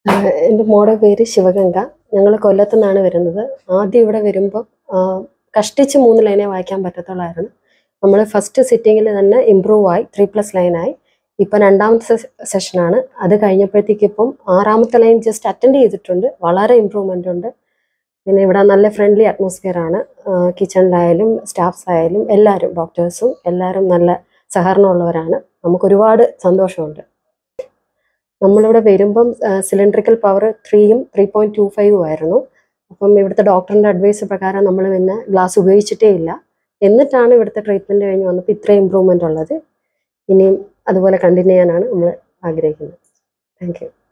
ആഹ് എൻ്റെ മോടെ പേര് ശിവഗംഗ ഞങ്ങൾ കൊല്ലത്തു നിന്നാണ് വരുന്നത് ആദ്യം ഇവിടെ വരുമ്പോൾ കഷ്ടിച്ച് മൂന്ന് ലൈനേ വായിക്കാൻ പറ്റത്തുള്ളായിരുന്നു നമ്മൾ ഫസ്റ്റ് സിറ്റിങ്ങിൽ തന്നെ ഇമ്പ്രൂവ് ആയി ത്രീ പ്ലസ് ലൈനായി ഇപ്പം രണ്ടാമത്തെ സെഷനാണ് അത് കഴിഞ്ഞപ്പോഴത്തേക്ക് ഇപ്പം ആറാമത്തെ ലൈൻ ജസ്റ്റ് അറ്റൻഡ് ചെയ്തിട്ടുണ്ട് വളരെ ഇമ്പ്രൂവ്മെൻ്റ് ഉണ്ട് പിന്നെ ഇവിടെ നല്ല ഫ്രണ്ട്ലി അറ്റ്മോസ്ഫിയർ ആണ് കിച്ചണിലായാലും സ്റ്റാഫ്സ് ആയാലും എല്ലാവരും ഡോക്ടേഴ്സും എല്ലാവരും നല്ല സഹകരണമുള്ളവരാണ് നമുക്ക് ഒരുപാട് സന്തോഷമുണ്ട് നമ്മളിവിടെ വരുമ്പം സിലിണ്ടറിക്കൽ പവർ ത്രീയും ത്രീ പോയിന്റ് ടു ഫൈവും ആയിരുന്നു അപ്പം ഇവിടുത്തെ ഡോക്ടറിന്റെ അഡ്വൈസ് പ്രകാരം നമ്മൾ പിന്നെ ഗ്ലാസ് ഉപയോഗിച്ചിട്ടേ ഇല്ല എന്നിട്ടാണ് ഇവിടുത്തെ ട്രീറ്റ്മെന്റ് കഴിഞ്ഞ് വന്നപ്പോൾ ഇത്രയും ഇമ്പ്രൂവ്മെന്റ് ഉള്ളത് ഇനിയും അതുപോലെ കണ്ടിന്യൂ ചെയ്യാനാണ് നമ്മൾ ആഗ്രഹിക്കുന്നത് താങ്ക് യു